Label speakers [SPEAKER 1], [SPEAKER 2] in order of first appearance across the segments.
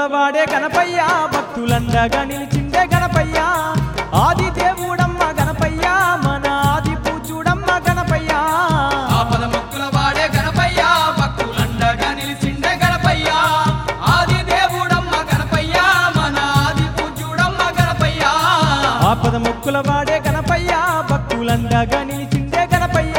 [SPEAKER 1] వాడే గణపయ్య భక్తులండగా నిలిచిండే గణపయ్య ఆది దేవుడమ్మ గణపయ్య మన ఆది పూజుడమ్మ గణపయ్య
[SPEAKER 2] ఆపద మొక్కుల వాడే గణపయ్య భక్తులండగా నిలిచిండే గణపయ్య ఆది దేవుడమ్మ గణపయ్య మన ఆది పూజ్యుడమ్మ గణపయ్య
[SPEAKER 1] ఆపద మొక్కుల వాడే గణపయ్య భక్తులండగా నిలిచిండే గణపయ్య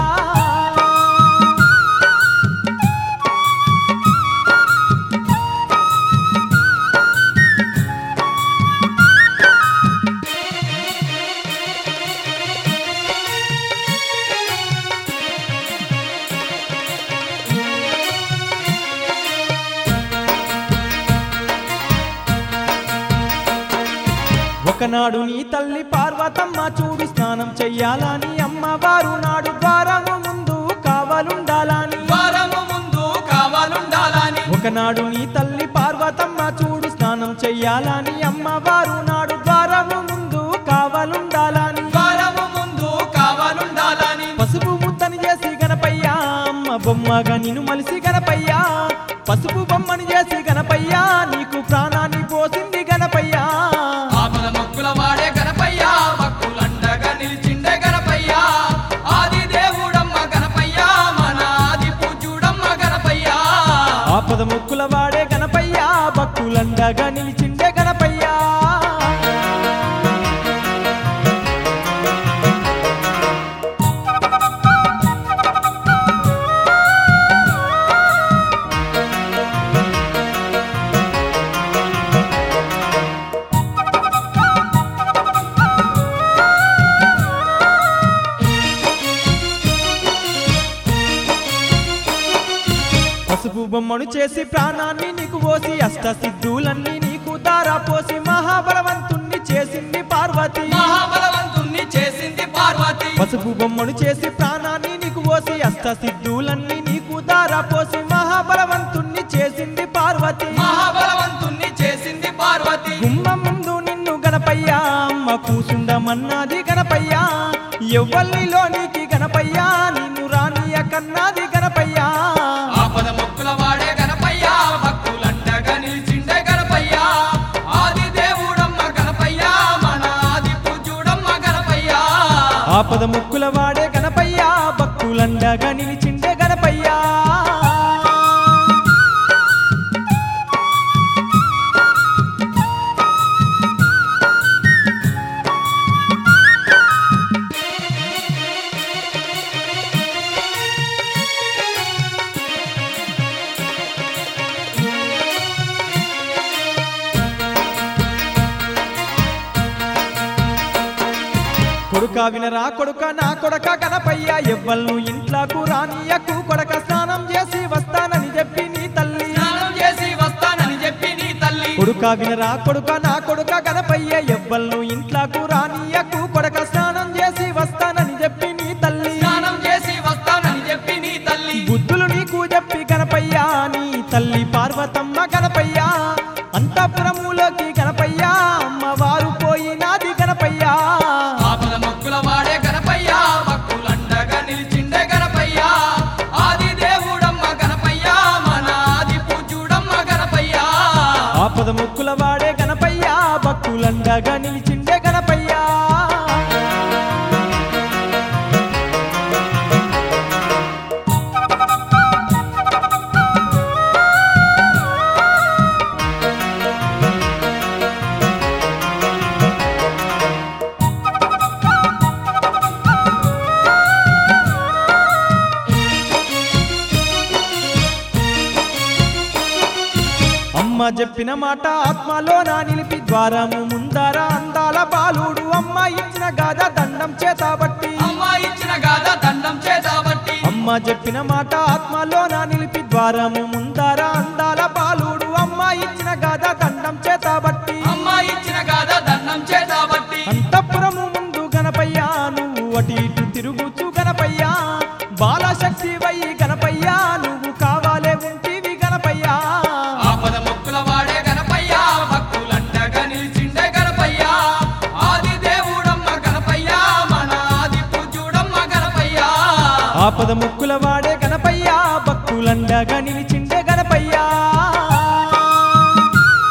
[SPEAKER 1] ఒకనాడు నీ తల్లి పార్వతమ్మ చూడు స్నానం చెయ్యాలని అమ్మవారు నాడు ద్వారము ముందు కావాలుండాలని
[SPEAKER 2] వారము ముందు కావాలుండాలని
[SPEAKER 1] ఒకనాడు నీ తల్లి పార్వతమ్మ చూడు స్నానం చెయ్యాలని అమ్మవారు నాడు ద్వారము ముందు కావాలుండాలని
[SPEAKER 2] వారము ముందు కావాలుండాలని
[SPEAKER 1] పసుపు ముద్దని చేసి గణపయ్య అమ్మ బొమ్మగా నిన్ను మలిసి గణపయ్య పసుపు బొమ్మని చేసి గణపయ్య నీకు ప్రాణాన్ని పోసింది గణపయ్య
[SPEAKER 2] ఆపద మొక్కుల వాడే గణపయ్య భక్తులండగా నిలిచిండే గణపయ్య ఆది దేవుడమ్మ గణపయ్య మన ఆది పూజ్యుడమ్మ గణపయ్య
[SPEAKER 1] ఆపద ముక్కుల వాడే గణపయ్య భక్తులండగా నిలిచిండే గణపయ్య పసుపు బొమ్మను చేసి ప్రాణాన్ని నీకు పోసి అష్ట సిద్ధులన్నీ నీకు దారా పోసి మహాబలవంతుణ్ణి చేసింది పార్వతి
[SPEAKER 2] మహాబలవంతుణ్ణి చేసింది పార్వతి
[SPEAKER 1] పసుపు బొమ్మను చేసి ప్రాణాన్ని నీకు పోసి అష్ట సిద్ధులన్నీ నీకు దారా పోసి మహాబలవంతుణ్ణి చేసింది పార్వతి
[SPEAKER 2] మహాబలవంతుణ్ణి చేసింది పార్వతి
[SPEAKER 1] గుమ్మం ముందు నిన్ను గణపయ్య అమ్మ కూసుండమన్నది గణపయ్య ఎవ్వల్లిలోనికి గణపయ్య నిన్ను రానియ కన్నాది గణపయ్య
[SPEAKER 2] ఆపద మొక్కుల వాడే గణపయ్య భక్తులండగా నిలిచిండే గణపయ్య ఆది దేవుడమ్మ గణపయ్య మన ఆది పూజ్యుడమ్మ గణపయ్య
[SPEAKER 1] ఆపద ముక్కుల వాడే గణపయ్య భక్తులండగా నిలిచిండే గణపయ్య కొడుక వినరా కొడుక నా కొడక గణపయ్య ఎవ్వల్ను ఇంట్లకు రానియకు కొడక స్నానం చేసి వస్తానని చెప్పి నీ తల్లి
[SPEAKER 2] స్నానం చేసి వస్తానని చెప్పి నీ తల్లి
[SPEAKER 1] కొడుక వినరా కొడుక నా కొడుక గణపయ్య ఎవ్వల్ను ఇంట్లకు రానియకు కొడక స్నానం చేసి వస్తానని చెప్పి నీ తల్లి
[SPEAKER 2] స్నానం చేసి వస్తానని చెప్పి నీ తల్లి
[SPEAKER 1] బుద్ధులు నీకు చెప్పి గణపయ్య నీ తల్లి పార్వతమ్మ గణపయ్య అంతఃపురములోకి గణపయ్య అమ్మవారు పోయినాది గణపయ్య
[SPEAKER 2] ఆపద మొక్కుల వాడే గణపయ్య భక్తులండగా నిలిచిండే గణపయ్య ఆది దేవుడమ్మ గణపయ్య మన ఆది పూజ్యుడమ్మ గణపయ్య
[SPEAKER 1] ఆపద ముక్కుల వాడే గణపయ్య భక్తులండగా నిలిచిండే గణపయ్య అమ్మ చెప్పిన మాట ఆత్మలో నా నిలిపి ద్వారము ముందర అందాల బాలుడు అమ్మ ఇచ్చిన గాథ దండం చేతబట్టి
[SPEAKER 2] అమ్మ ఇచ్చిన గాథ దండం చేతబట్టి
[SPEAKER 1] అమ్మ చెప్పిన మాట ఆత్మలో నా నిలిపి ద్వారము ముందర అందాల బాలుడు అమ్మ ఇచ్చిన గాథ దండం చేతబట్టి
[SPEAKER 2] అమ్మ ఇచ్చిన గాథ దండం చేతబట్టి
[SPEAKER 1] అంతఃపురము ముందు గణపయ్య నువ్వు అటు ఇటు తిరుగుచు గణపయ్య బాలశక్తి వై గణపయ్య నువ్వు కావాలే ఉంటివి గణపయ్య
[SPEAKER 2] ఆపద మొక్కుల వాడే గణపయ్య భక్తులండగా నిలిచిండే గణపయ్య ఆది దేవుడమ్మ గణపయ్య మన ఆది పూజ్యుడమ్మ గణపయ్య
[SPEAKER 1] ఆపద ముక్కుల వాడే గణపయ్య భక్తులండగా నిలిచిండే గణపయ్య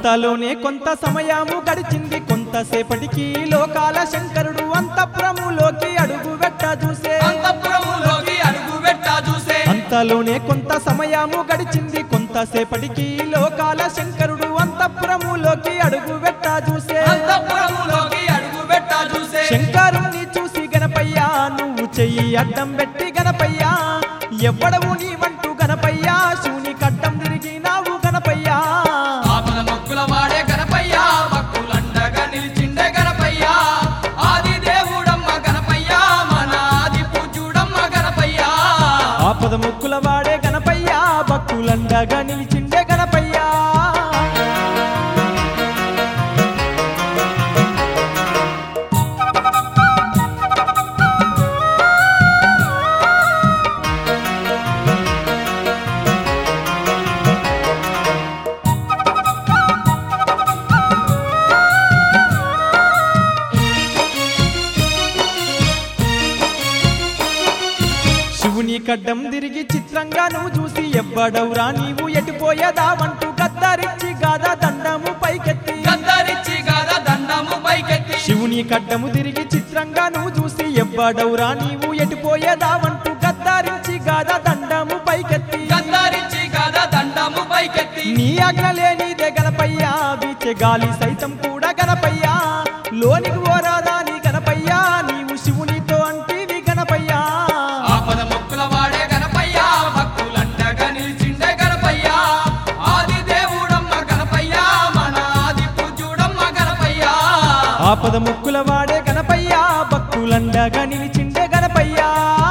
[SPEAKER 1] అంతలోనే కొంత సమయము గడిచింది కొంతసేపటికి లోకాల శంకరుడు అంతఃపురములోకి అడుగు పెట్ట చూసే
[SPEAKER 2] అంతఃపురములోకి అడుగు పెట్టా చూసే
[SPEAKER 1] అంతలోనే కొంత సమయము గడిచింది కొంతసేపటికి లోకాల శంకరుడు అంతఃపురములోకి అడుగు పెట్ట చూసే
[SPEAKER 2] అంతఃపురములోకి అడుగు పెట్టా చూసే
[SPEAKER 1] శంకరుణ్ణి చూసి గణపయ్య నువ్వు చెయ్యి అడ్డం పెట్టి గణపయ్య ఎవ్వడవు నీవంటూ గణపయ్య శివుని కట్టం తిరిగి నావు గణపయ్య
[SPEAKER 2] ఆపద మొక్కుల వాడే గణపయ్య భక్తులండగా నిలిచిండే గణపయ్య ఆది దేవుడమ్మ గణపయ్య మన ఆది పూజ్యుడమ్మ గణపయ్య
[SPEAKER 1] ఆపద ముక్కుల వాడే గణపయ్య భక్తులండగా నిలిచిండే గణపయ్య శివుని కడ్డం తిరిగి చిత్రంగా నువ్వు చూసి ఎవ్వడవురా నీవు ఎటుపోయేదావంటూ గద్దరించి గాదా దండము పైకెత్తి
[SPEAKER 2] గద్దరిచ్చి గద దండము పైకెత్తి
[SPEAKER 1] శివుని కడ్డము తిరిగి చిత్రంగా నువ్వు చూసి ఎవ్వడవురా నీవు ఎటుపోయేదావంటూ గద్దరించి గాదా దండము పైకెత్తి
[SPEAKER 2] గద్దరిచ్చి గద దండము పైకెత్తి
[SPEAKER 1] నీ ఆజ్ఞ లేనిదే గణపయ్యా వీచే గాలి సైతం కూడా గణపయ్యా లోనికి ఓరాదా నీ గణపయ్యా నీవు శివునితో అంటివి గణపయ్యా
[SPEAKER 2] ఆపద మొక్కుల వాడే గణపయ్య భక్తులండగా నిలిచిండే గణపయ్య ఆది దేవుడమ్మ గణపయ్య మన ఆది పూజ్యుడమ్మ గణపయ్య
[SPEAKER 1] ఆపద ముక్కుల వాడే గణపయ్యా భక్తులండగా నిలిచిండే గణపయ్యా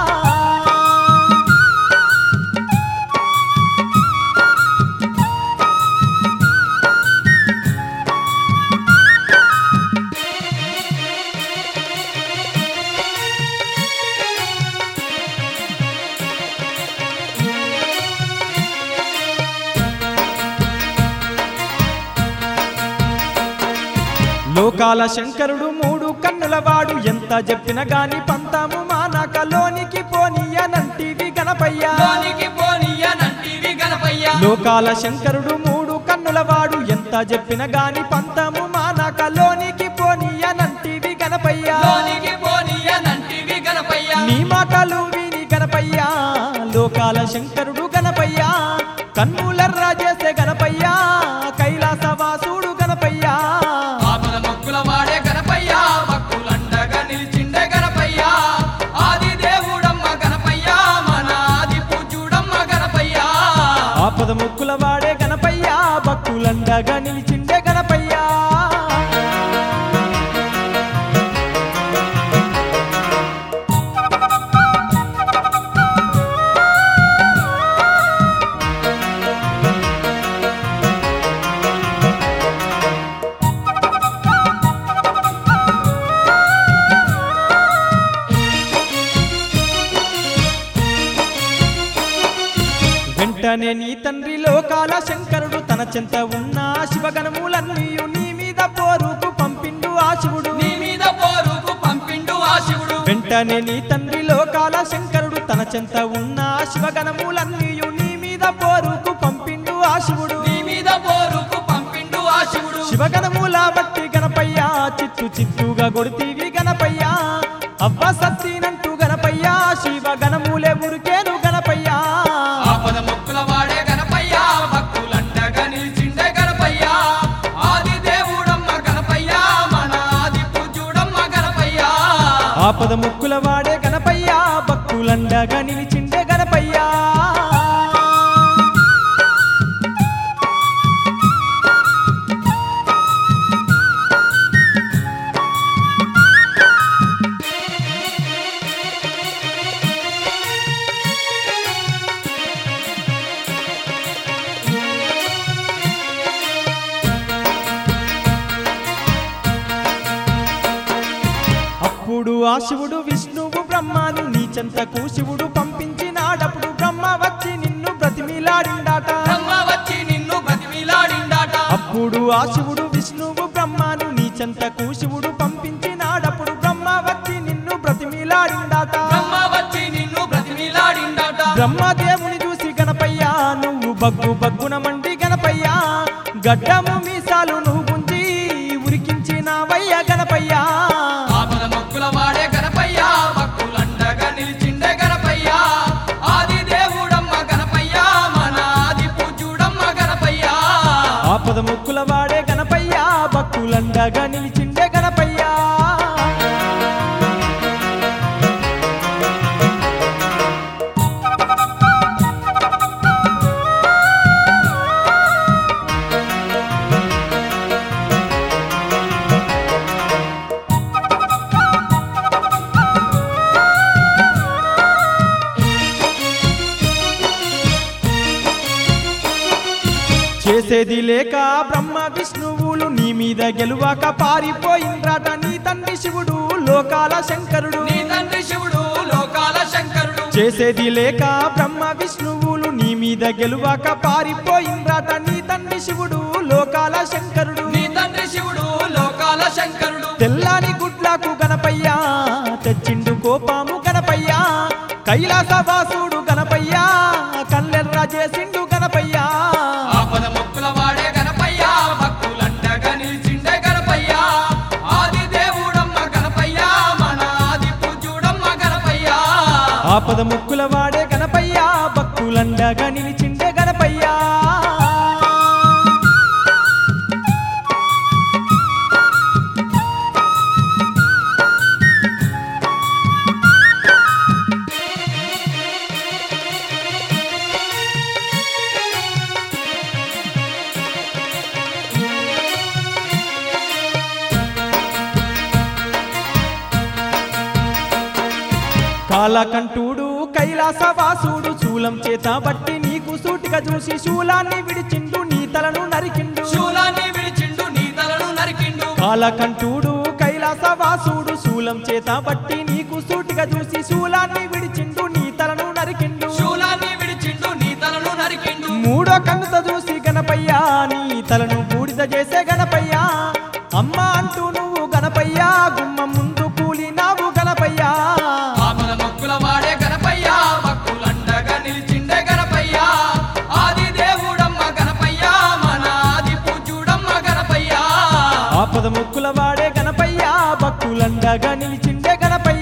[SPEAKER 1] లోకాల శంకరుడు మూడు కన్నుల వాడు ఎంత చెప్పిన గాని పంతాము మానాక లోనికి పోనీయనంటివి గణపయ్యా
[SPEAKER 2] లోనికి పోనీయనంటివి గణపయ్య
[SPEAKER 1] లోకాల శంకరుడు మూడు కన్నుల వాడు ఎంత చెప్పిన గాని పంతము మానాక లోనికి పోనీయనంటివి గణపయ్యా
[SPEAKER 2] లోనికి పోనీయనంటివి గణపయ్య
[SPEAKER 1] నీ మాటలు విని గణపయ్యా లోకాల శంకరుడు గణపయ్యా కన్నులర్రా చేసే గణపయ్యా కైలాసవాసుడు గణపయ్యా
[SPEAKER 2] ఆపద మొక్కుల వాడే గణపయ్య భక్తులండగా నిలిచిండే గణపయ్య ఆది దేవుడమ్మ గణపయ్య మన ఆది పూజ్యుడమ్మ గణపయ్య
[SPEAKER 1] ఆపద ముక్కుల వాడే గణపయ్యా భక్తులండగా నిలిచిండే గణపయ్యా వెంటనే నీ తండ్రి లోకాల శంకరుడు తన చెంత ఉన్న శివగణములన్నీయు నీ మీద పోరుకు పంపిండు ఆ శివుడు
[SPEAKER 2] నీ మీద పోరుకు పంపిండు ఆ శివుడు
[SPEAKER 1] వెంటనే నీ తండ్రి లోకాల శంకరుడు తన చెంత ఉన్న శివగణములన్నీయు నీ మీద పోరుకు పంపిండు ఆ శివుడు
[SPEAKER 2] నీ మీద పోరుకు పంపిండు ఆ శివుడు
[SPEAKER 1] శివగణముల బట్టి గణపయ్యా చిత్తు చిత్తుగా కొడితీవి గణపయ్యా అవ్వ సత్తినంటూ గణపయ్యా శివగణములే ఉరికేను గణపయ్యా
[SPEAKER 2] ఆపద మొక్కుల వాడే గణపయ్య భక్తులండగా నిలిచిండే గణపయ్య ఆది దేవుడమ్మ గణపయ్య మన ఆది పూజ్యుడమ్మ గణపయ్య
[SPEAKER 1] ఆపద ముక్కుల వాడే గణపయ్యా భక్తులండగా నిలిచిండే గణపయ్యా అప్పుడు ఆ శివుడు విష్ణువు బ్రహ్మాను నీ చెంతకు శివుడు పంపించినాడప్పుడు బ్రహ్మ వచ్చి నిన్ను బ్రతిమిలాడిండాట
[SPEAKER 2] బ్రహ్మ వచ్చి నిన్ను బతిమిలాడిండాట
[SPEAKER 1] అప్పుడు ఆ శివుడు విష్ణువు బ్రహ్మాను నీ చెంతకు శివుడు పంపించినాడప్పుడు బ్రహ్మ వచ్చి నిన్ను బ్రతిమిలాడిండాట
[SPEAKER 2] బ్రహ్మ వచ్చి నిన్ను బ్రతిమిలాడిండాట
[SPEAKER 1] బ్రహ్మదేవుని చూసి గణపయ్యా నువ్వు బగ్గు బగ్గున మండి గణపయ్యా గడ్డము మీస కష్టాలు నువ్వు గుంజి ఉరికించినావయ్య గణపయ్య
[SPEAKER 2] ఆపద మొక్కుల వాడే గణపయ్య భక్తులండగా నిలిచిండే గణపయ్య ఆది దేవుడమ్మ గణపయ్య మన ఆది పూజ్యుడమ్మ గణపయ్య
[SPEAKER 1] ఆపద ముక్కుల వాడే గణపయ్య భక్తులండగా నిలిచిండే గణపయ్య చేసేది లేక బ్రహ్మ విష్ణువులు నీ మీద గెలువాక పారిపోయిండ్రాట నీ తండ్రి శివుడు లోకాల శంకరుడు
[SPEAKER 2] నీ తండ్రి శివుడు లోకాల శంకరుడు
[SPEAKER 1] చేసేది లేక బ్రహ్మ విష్ణువులు నీ మీద గెలువాక పారిపోయిండ్రాట నీ తండ్రి శివుడు లోకాల శంకరుడు
[SPEAKER 2] నీ తండ్రి శివుడు లోకాల శంకరుడు
[SPEAKER 1] తెల్లాని గుడ్లకు గణపయ్య తెచ్చిండు కోపాము గణపయ్య కైలాసవాసుడు గణపయ్య కల్లెర్ర చేసిండు గణపయ్య
[SPEAKER 2] ఆపద మొక్కుల వాడే గణపయ్య భక్తులండగా నిలిచిండే గణపయ్య ఆది దేవుడమ్మ గణపయ్య మన ఆది పూజ్యుడమ్మ గణపయ్య
[SPEAKER 1] ఆపద ముక్కుల వాడే గణపయ్య భక్తులండగా నిలిచిండే గణపయ్య కాలకంఠుడు కైలాసవాసుడు శూలం చేత బట్టి నీకు సూటిగా చూసి శూలాన్ని విడిచిండు నీ తలను నరికిండు
[SPEAKER 2] శూలాన్ని విడిచిండు నీ తలను నరికిండు
[SPEAKER 1] కాలకంఠుడు కైలాసవాసుడు శూలం చేత బట్టి నీకు సూటిగా చూసి శూలాన్ని విడిచిండు నీ తలను నరికిండు
[SPEAKER 2] శూలాన్ని విడిచిండు నీ తలను నరికిండు
[SPEAKER 1] మూడో కన్నుతో చూసి గణపయ్య నీ తలను బూడిద చేసే గణపయ్య అమ్మ అంటూ నువ్వు గణపయ్య గుమ్మ ముందు కూలినావు గణపయ్య
[SPEAKER 2] ఆపద మొక్కుల వాడే గణపయ్య భక్తులండగా నిలిచిండే గణపయ్య ఆది దేవుడమ్మ గణపయ్య మన ఆది పూజ్యుడమ్మ గణపయ్య
[SPEAKER 1] ఆపద ముక్కుల వాడే గణపయ్య భక్తులండగా నిలిచిండే గణపయ్య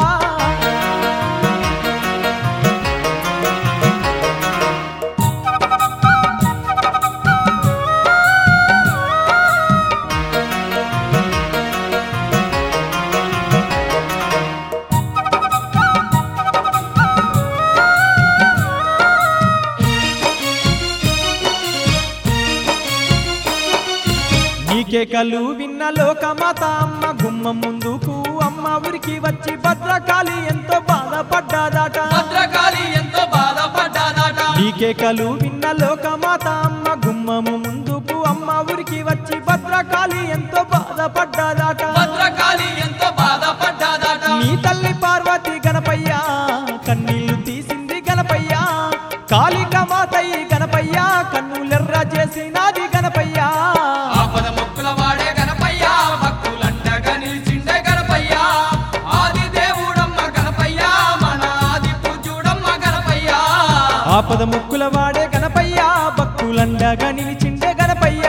[SPEAKER 1] నీకే కలు విన్న లోకమాత అమ్మ గుమ్మం ముందుకు అమ్మ ఊరికి వచ్చి భద్రకాళి ఎంతో బాధపడ్డాదట
[SPEAKER 2] భద్రకాళి ఎంతో బాధపడ్డాదట
[SPEAKER 1] నీకే కలు విన్న లోకమాత అమ్మ గుమ్మము ముందుకు అమ్మ ఊరికి వచ్చి భద్రకాళి ఎంతో బాధపడ్డాదట
[SPEAKER 2] భద్రకాళి ఎంతో బాధపడ్డాదట
[SPEAKER 1] నీ తల్లి పార్వతి గణపయ్య కన్నీళ్లు తీసింది గణపయ్య కాళిక మాతయ్య గణపయ్య కన్నులెర్ర చేసినాది గణపయ్య
[SPEAKER 2] ఆపద మొక్కుల వాడే గణపయ్య భక్తులండగా నిలిచిండే గణపయ్య ఆది దేవుడమ్మ గణపయ్య మన ఆది పూజ్యుడమ్మ గణపయ్య
[SPEAKER 1] ఆపద ముక్కుల వాడే గణపయ్య భక్తులండగా నిలిచిండే గణపయ్య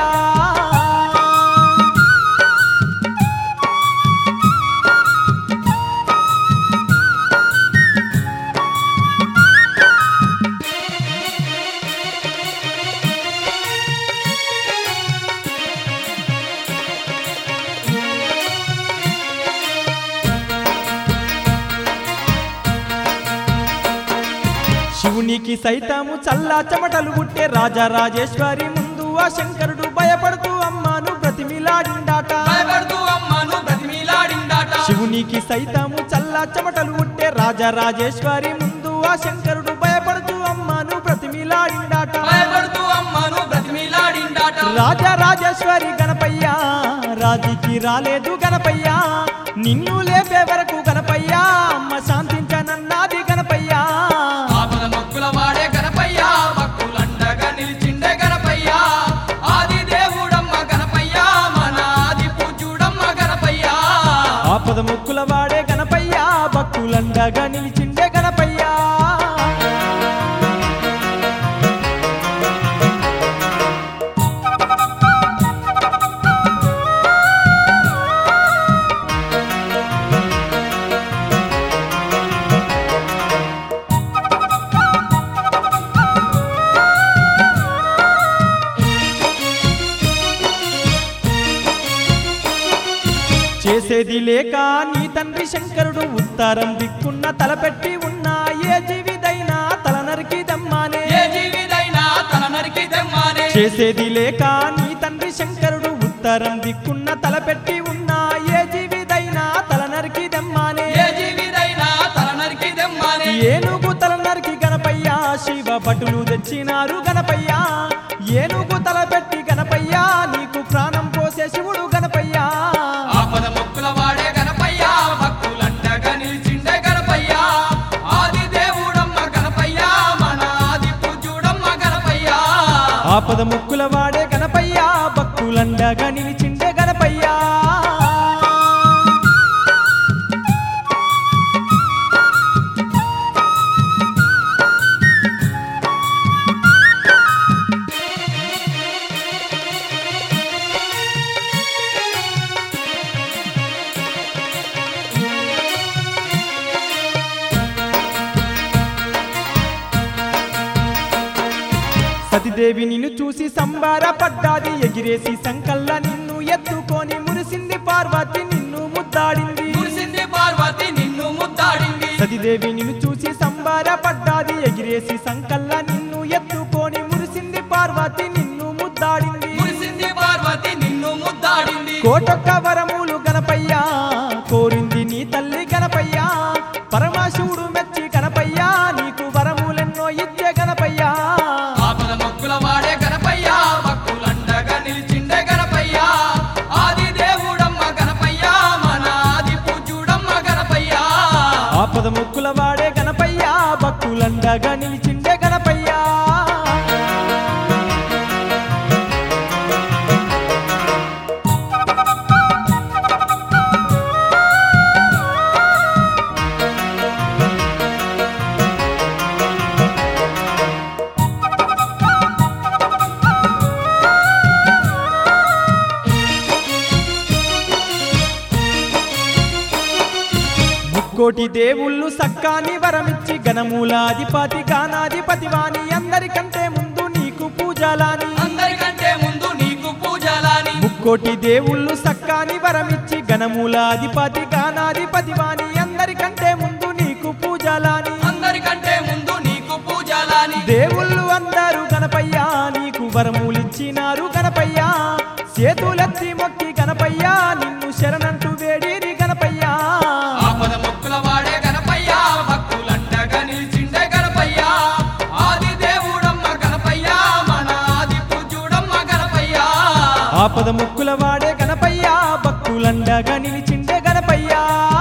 [SPEAKER 1] శివునికి సైతము చల్లా చెమటలు పుట్టే రాజా రాజేశ్వరి ముందు ఆ శంకరుడు భయపడుతూ అమ్మాను బ్రతిమిలాడిండాట
[SPEAKER 2] భయపడుతూ అమ్మను బ్రతిమిలాడిందాట
[SPEAKER 1] శివునికి సైతము చల్లా చెమటలు పుట్టే రాజా రాజేశ్వరి ముందు ఆ శంకరుడు భయపడుతూ అమ్మాను బ్రతిమిలాడిండాట
[SPEAKER 2] భయపడుతూ అమ్మను బ్రతిమిలాడిందాట
[SPEAKER 1] రాజా రాజేశ్వరి గణపయ్య రాజుకి రాలేదు గణపయ్య నిన్ను లేపే వరకు గణపయ్య అమ్మ శాంతించనన్నాది గణపయ్య
[SPEAKER 2] ఆపద మొక్కుల వాడే గణపయ్య భక్తులండగా నిలిచిండే గణపయ్య ఆది దేవుడమ్మ గణపయ్య మన ఆది పూజ్యుడమ్మ గణపయ్య
[SPEAKER 1] ఆపద ముక్కుల వాడే గణపయ్య భక్తులండగా నిలిచిండే గణపయ్య చేసేది లేక నీ తండ్రి శంకరుడు ఉత్తరం దిక్కున్న తలపెట్టి ఉన్న ఏ జీవిదైనా తల నరికి దమ్మానే
[SPEAKER 2] ఏ జీవిదైనా తల నరికి తెమ్మానే
[SPEAKER 1] చేసేది లేక నీ తండ్రి శంకరుడు ఉత్తరం దిక్కున్న తలపెట్టి ఉన్న ఏ జీవిదైనా తల నరికి దమ్మానే
[SPEAKER 2] ఏ జీవిదైనా తల నరికి తెమ్మానే
[SPEAKER 1] ఏనుగు తల నరికి గణపయ్య శివ భటులు తెచ్చినారు గణపయ్య ఏనుగు తల పెట్టి గణపయ్య నీకు ప్రాణం పోసే శివుడు గణపయ్య
[SPEAKER 2] ఆపద మొక్కుల వాడే గణపయ్య భక్తులండగా నిలిచిండే గణపయ్య ఆది దేవుడమ్మ గణపయ్య మన ఆది పూజ్యుడమ్మ గణపయ్య
[SPEAKER 1] ఆపద ముక్కుల వాడే గణపయ్య భక్తులండగా నిలిచిండే గణపయ్య సతిదేవి నిన్ను చూసి సంబారపడ్డాది ఎగిరేసి సంకల్ల నిన్ను ఎత్తుకొని మురిసింది పార్వతి నిన్ను ముద్దాడింది
[SPEAKER 2] మురిసింది పార్వతి నిన్ను ముద్దాడింది
[SPEAKER 1] సతిదేవి నిన్ను చూసి సంబారపడ్డాది ఎగిరేసి సంకల్ల నిన్ను ఎత్తుకొని మురిసింది పార్వతి నిన్ను ముద్దాడింది
[SPEAKER 2] మురిసింది పార్వతి నిన్ను ముద్దాడింది
[SPEAKER 1] కోటొక్క వరములు గణపయ్య కోరింది నీ తల్లి గణపయ్య పరమశివుడు మెచ్చి గణపయ్య నీకు వరములెన్నో ఇచ్చే గణపయ్య
[SPEAKER 2] ఆపద మొక్కుల వాడే గణపయ్య భక్తులండగా నిలిచిండే గణపయ్య ఆది దేవుడమ్మ గణపయ్య మన ఆది పూజ్యుడమ్మ గణపయ్య
[SPEAKER 1] ఆపద ముక్కుల వాడే గణపయ్య భక్తులండగా నిలిచిండే గణపయ్య ముక్కోటి దేవుళ్ళు సక్కాని వరమిచ్చి గణమూలాధిపతి గానాధిపతి వాణి అందరికంటే ముందు నీకు పూజలాని
[SPEAKER 2] అందరికంటే ముందు నీకు పూజలాని
[SPEAKER 1] ముక్కోటి దేవుళ్ళు సక్కాని వరమిచ్చి గణమూలాధిపతి గానాధిపతి వాణి అందరికంటే ముందు నీకు పూజలాని
[SPEAKER 2] అందరికంటే ముందు నీకు పూజలాని
[SPEAKER 1] దేవుళ్ళు అందరూ గణపయ్య నీకు వరములిచ్చినారు గణపయ్య చేతులెత్తి మొక్కి గణపయ్య నిన్ను శరణంటూ వేడిరి గణపయ్య
[SPEAKER 2] ఆపద మొక్కుల వాడే గణపయ్య భక్తులండగా నిలిచిండే గణపయ్య ఆది దేవుడమ్మ గణపయ్య మన ఆది పూజ్యుడమ్మ గణపయ్య
[SPEAKER 1] ఆపద ముక్కుల వాడే గణపయ్య భక్తులండగా నిలిచిండే గణపయ్య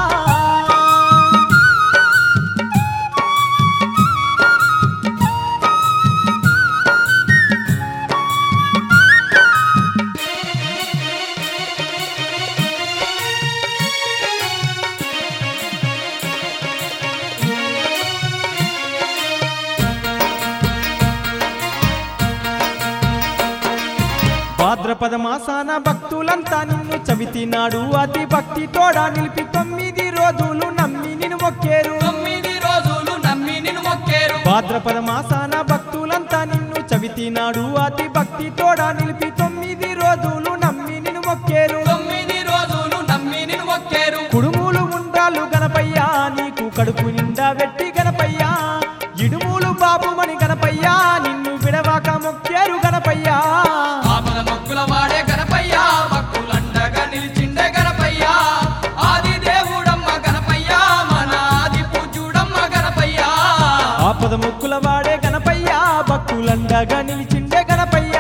[SPEAKER 1] భాద్రపద మాసాన భక్తులంతా నిన్ను చవితినాడు అతి భక్తి తోడా నిలిపి తొమ్మిది రోజులు నమ్మి నిన్ను మొక్కేరు
[SPEAKER 2] తొమ్మిది రోజులు నమ్మి నిన్ను మొక్కేరు
[SPEAKER 1] భాద్రపద మాసాన భక్తులంతా నిన్ను చవితినాడు అతి భక్తి తోడా నిలిపి తొమ్మిది రోజులు నమ్మి నిన్ను మొక్కేరు
[SPEAKER 2] తొమ్మిది రోజులు నమ్మి నిన్ను మొక్కేరు
[SPEAKER 1] కుడుములు ఉండ్రాలు గణపయ్య నీకు కడుపు నిండా వెట్టి గణపయ్య ఇడుములు బాబుమణి గణపయ్య నిన్ను విడవాక మొక్కేరు గణపయ్య
[SPEAKER 2] ఆపద మొక్కుల వాడే గణపయ్య భక్తులండగా నిలిచిండే గణపయ్య ఆది దేవుడమ్మ గణపయ్య మన ఆది పూజ్యుడమ్మ గణపయ్య
[SPEAKER 1] ఆపద ముక్కుల వాడే గణపయ్య భక్తులండగా నిలిచిండే గణపయ్య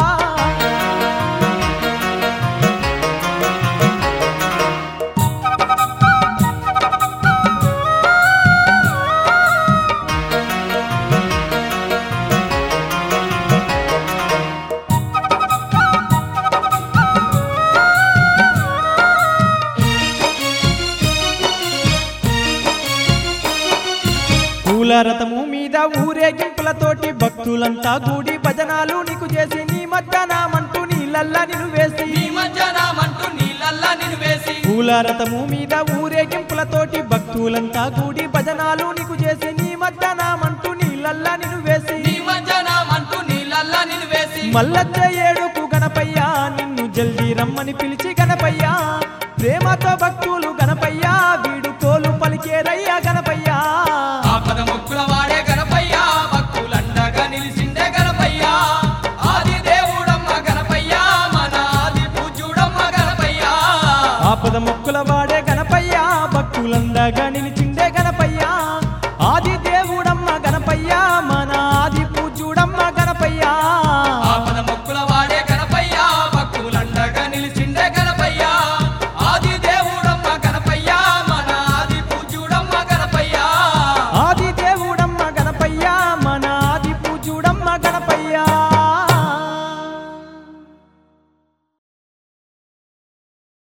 [SPEAKER 1] పూల రథము మీద ఊరేగింపులతోటి భక్తులంతా కూడి భజనాలు నీకు చేసి నీ మధ్యాహ్నమంటూ నీళ్ళల్లా నిన్ను వేసి
[SPEAKER 2] నీ మధ్యాహ్నమంటూ నీళ్ళల్లా నిన్ను వేసి
[SPEAKER 1] పూల రథము మీద ఊరేగింపులతోటి భక్తులంతా కూడి భజనాలు నీకు చేసి నీ మధ్యాహ్నమంటూ నీళ్ళల్లా నిన్ను వేసి
[SPEAKER 2] నీ మధ్యాహ్నమంటూ నీళ్ళల్లా నిన్ను వేసి
[SPEAKER 1] మల్లచ్చ ఏడుకు గణపయ్య నిన్ను జల్దీ రమ్మని పిలిచి గణపయ్య ప్రేమతో భక్తులు